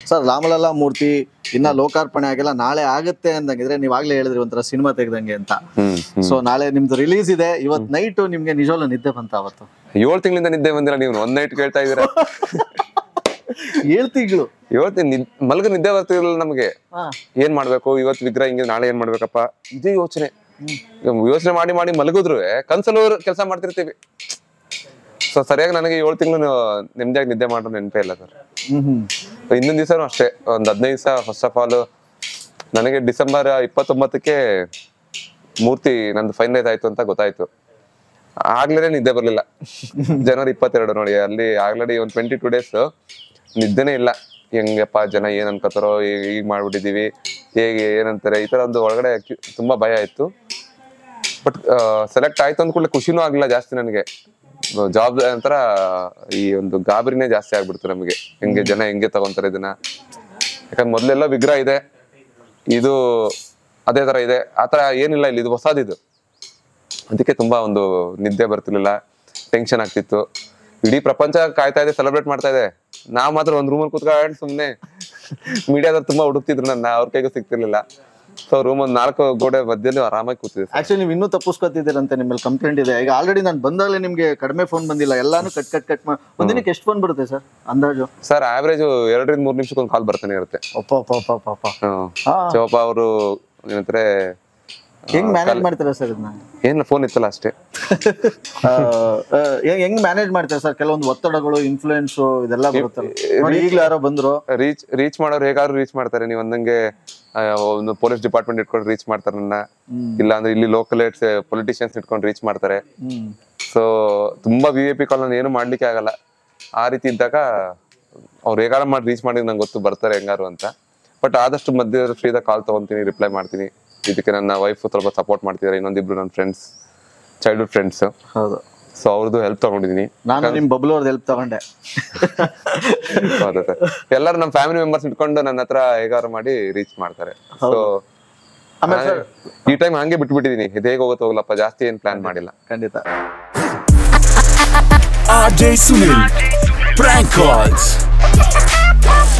Sir Ram Lalla ಮೂರ್ತಿ ಇನ್ನ ಲೋಕಾರ್ಪಣೆ ಆಗಿಲ್ಲ ನಾಳೆ ಆಗತ್ತೆ ಅಂದಂಗಿದ್ರೆ ನೀವ್ ಆಗ್ಲೇ ಹೇಳಿದ್ರಿ ಒಂಥರ ಸಿನಿಮಾ ತೆಗ್ದಂಗೆ ಅಂತ ಹ್ಮ್ ಸೊ ನಾಳೆ ನಿಮ್ದು ರಿಲೀಸ್ ಇದೆ ಇವತ್ ನೈಟ್ ನಿಮ್ಗೆ ನಿಜವಲ್ಲ ನಿದ್ದೆ ಬಂತ ಅವತ್ತು ಏಳು ತಿಂಗಳಿಂದ ನಿದ್ದೆ ಬಂದಿಲ್ಲ ನೀವು ಒಂದ್ ನೈಟ್ ಕೇಳ್ತಾ ಇದೀರಾ ಏಳ್ ತಿಂಗಳು ಇವತ್ತು ನಿದ್ ಮಲ್ಗ ನಿದ್ದೆ ಬರ್ತಿರಲಿಲ್ಲ ನಮಗೆ ಹಾ ಏನ್ ಮಾಡ್ಬೇಕು ಇವತ್ತು ವಿಗ್ರಹ ಹಿಂಗೆ ನಾಳೆ ಏನ್ ಮಾಡ್ಬೇಕಪ್ಪ ಇದೇ ಯೋಚನೆ ಯೋಚನೆ ಮಾಡಿ ಮಾಡಿ ಮಲಗಿದ್ರು ಕನ್ಸಲು ಕೆಲಸ ಮಾಡ್ತಿರ್ತೀವಿ ಸೊ ಸರಿಯಾಗಿ ನನಗೆ ಏಳು ತಿಂಗಳು ನೆಮ್ಮದಿಯಾಗಿ ನಿದ್ದೆ ಮಾಡೋ ನೆನಪೇ ಇಲ್ಲ ಸರ್ ಹ್ಮ್ ಹ್ಮ್ ಹಿಂದಿನ ದಿವಸನೂ ಅಷ್ಟೇ ಒಂದ್ ಹದಿನೈದು ದಿವಸ ಫಸ್ಟ್ ಆಫ್ ಆಲ್ ನನಗೆ ಡಿಸೆಂಬರ್ ಇಪ್ಪತ್ತೊಂಬತ್ತಕ್ಕೆ ಮೂರ್ತಿ ನಂದು ಫೈನಲೈಸ್ ಆಯ್ತು ಅಂತ ಗೊತ್ತಾಯ್ತು ಆಗ್ಲೇ ನಿದ್ದೆ ಬರ್ಲಿಲ್ಲ ಜನವರಿ ಇಪ್ಪತ್ತೆರಡು ನೋಡಿ ಅಲ್ಲಿ ಆಲ್ರೆಡಿ ಒಂದ್ ಟ್ವೆಂಟಿ ಟೂ ಡೇಸ್ ನಿದ್ದೆನೇ ಇಲ್ಲ ಹೆಂಗಪ್ಪ ಜನ ಏನ್ ಅನ್ಕೋತಾರೋ ಈಗ ಈಗ ಮಾಡ್ಬಿಟ್ಟಿದೀವಿ ಹೇಗೆ ಏನಂತಾರೆ ಈ ತರ ಒಂದು ಒಳಗಡೆ ಕ್ಯು- ತುಂಬಾ ಭಯ ಇತ್ತು ಬಟ್ ಸೆಲೆಕ್ಟ್ ಆಯ್ತು ಅಂದ್ಕೂಡ್ಲೆ ಖುಷಿನೂ ಆಗಿಲ್ಲ ಜಾಸ್ತಿ ನನಗೆ ಜಾಬ್ ನಂತರ ಈ ಒಂದು ಗಾಬರಿನೇ ಜಾಸ್ತಿ ಆಗ್ಬಿಡ್ತು ನಮಗೆ ಹೆಂಗೆ ಜನ ಹೆಂಗೆ ತಗೊಂತಾರೆ ಇದನ್ನ ಯಾಕಂದ್ರೆ ಮೊದ್ಲೆಲ್ಲ ವಿಗ್ರಹ ಇದೆ ಇದು ಅದೇ ತರ ಇದೆ ಆತರ ಏನಿಲ್ಲ ಇಲ್ಲಿ ಇದು ಹೊಸದಿದು ಅದಕ್ಕೆ ತುಂಬಾ ಒಂದು ನಿದ್ದೆ ಬರ್ತಿರ್ಲಿಲ್ಲ ಟೆನ್ಷನ್ ಆಗ್ತಿತ್ತು ಇಡೀ ಪ್ರಪಂಚ ಕಾಯ್ತಾ ಇದೆ ಸೆಲೆಬ್ರೇಟ್ ಮಾಡ್ತಾ ಇದೆ ನಾವ್ ಮಾತ್ರ ಒಂದ್ ರೂಮಲ್ಲಿ ಕುತ್ಕೊಂಡು ಸುಮ್ನೆ ಮೀಡಿಯಾದವ್ರು ತುಂಬಾ ಹುಡುಕ್ತಿದ್ರು ನನ್ನ ಅವ್ರ ಕೈಗೂ ಸಿಗ್ತಿರ್ಲಿಲ್ಲ ಸೊ ರೂಮ್ ಒಂದ್ ನಾಲ್ಕು ಗೋಡೆ ಮಧ್ಯದಲ್ಲಿ ಆರಾಮಾಗಿ ಕೂತಿದ್ದೆ ಆಕ್ಚುಲಿ ನೀವು ಇನ್ನೂ ತಪ್ಪಿಸ್ಕೊತಿದ್ದೀರಂತೆ ನಿಮ್ಮಲ್ಲಿ ಕಂಪ್ಲೇಂಟ್ ಇದೆ ಈಗ ಆಲ್ರೆಡಿ ನಾನು ಬಂದಾಗಲೇ ನಿಮ್ಗೆ ಕಡಿಮೆ ಫೋನ್ ಬಂದಿಲ್ಲ ಎಲ್ಲಾನು ಕಟ್ ಕಟ್ ಕಟ್ ಮಾಡಿ ಒಂದಿನಕ್ಕೆ ಎಷ್ಟು ಫೋನ್ ಬರುತ್ತೆ ಸರ್ ಅಂದಾಜು ಸರ್ ಆವರೇಜ್ ಎರಡರಿಂದ ಮೂರ್ ನಿಮಿಷಕ್ಕೆ ಒಂದು ಕಾಲ್ ಬರ್ತಾನೆ ಇರುತ್ತೆ ಅಪ್ಪ ಅಪ್ಪ ಅಪ್ಪ ಅಪ್ಪ ಅಪ್ಪ ಹ್ಮ್. ಹಾ ಶಿವಪ್ಪ ಅವರು ಏನಂತಾರೆ ಹೆಂಗ್ ಮ್ಯಾನೇಜ್ ಮಾಡ್ತೀರಾ ಸರ್ ಇದನ್ನ ಏನ್ ಫೋನ್ ಇತ್ತಲ್ಲ ಅಷ್ಟೇ ಆ, ಆ, ಹೆಂಗ್- ಹೆಂಗ್ ಮ್ಯಾನೇಜ್ ಮಾಡ್ತಾರೆ ಸರ್ ಕೆಲವೊಂದು ಒತ್ತಡಗಳು ಇನ್ಫ್ಲೂಯೆನ್ಸ್ ಇದೆಲ್ಲ ಬರುತ್ತಲ್ಲ ನೋಡಿ ಈಗ್ಲೂ ಯಾರೋ ಬಂದ್ರು ರೀಚ್ ರೀಚ್ ಮಾಡೋರು ಹೇಗಾದ್ರು ರೀಚ್ ಮಾಡ್ತಾರೆ ನೀವು ಅಂದಂಗೆ ಆ, ಒಂದು ಪೊಲೀಸ್ ಡಿಪಾರ್ಟ್ಮೆಂಟ್ ಇಟ್ಕೊಂಡು ರೀಚ್ ಮಾಡ್ತಾರೆ ನನ್ನ ಇಲ್ಲ ಅಂದ್ರೆ ಇಲ್ಲಿ ಲೋಕಲ್ ಪೊಲಿಟಿಷಿಯನ್ಸ್ ಇಟ್ಕೊಂಡು ರೀಚ್ ಮಾಡ್ತಾರೆ ಹ್ಮ್ ಸೊ ತುಂಬಾ ವಿ ಐ ಪಿ ಕಾಲ್ ನಾನು ಏನು ಮಾಡ್ಲಿಕ್ಕೆ ಆಗಲ್ಲ ಆ ರೀತಿ ಇದ್ದಾಗ ಅವ್ರು ಹೇಗಾರ ಮಾಡಿ ರೀಚ್ ಮಾಡಿ ನಂಗೆ ಗೊತ್ತು ಬರ್ತಾರೆ ಹೆಂಗಾರು ಅಂತ ಬಟ್ ಆದಷ್ಟು ಮಧ್ಯ ಫ್ರೀದಾಗ ಕಾಲ್ ತಗೊಂತೀನಿ ರಿಪ್ಲೈ ಮಾಡ್ತೀನಿ ಇದಕ್ಕೆ ನನ್ನ ವೈಫ್ ಸ್ವಲ್ಪ ಸಪೋರ್ಟ್ ಮಾಡ್ತಿದ್ದಾರೆ ಇನ್ನೊಂದಿಬ್ರು ನನ್ನ ಫ್ರೆಂಡ್ಸ್ ಚೈಲ್ಡ್ಹುಡ್ ಫ್ರೆಂಡ್ಸ್ ಹೌದು ಸೊ ಅವ್ರದ್ದು ಹೆಲ್ಪ್ ತಗೊಂಡಿದ್ದೀನಿ ನಾನು ನಿಮ್ ಬಬ್ಲು ಅವ್ರದ್ದು ಹೆಲ್ಪ್ ತಗೊಂಡೆ ಹೌದಾ ಸರ್ ಎಲ್ಲರೂ ನಮ್ಮ ಫ್ಯಾಮಿಲಿ ಮೆಂಬರ್ಸ್ ಇಟ್ಕೊಂಡು ನನ್ನ ಹತ್ರ ಹೇಗಾರು ಮಾಡಿ ರೀಚ್ ಮಾಡ್ತಾರೆ ಸೊ ಆಮೇಲೆ ಸರ್ ಈ ಟೈಮ್ ಹಂಗೆ ಬಿಟ್ಬಿಟ್ಟಿದೀನಿ ಇದು ಹೇಗೆ ಹೋಗುತ್ತೆ ಹೋಗ್ಲಪ್ಪ ಜಾಸ್ತಿ ಏನ್ ಪ್ಲಾನ್ ಮಾಡಿಲ್ಲ ಖಂಡಿತ RJ Sunil. Prank calls.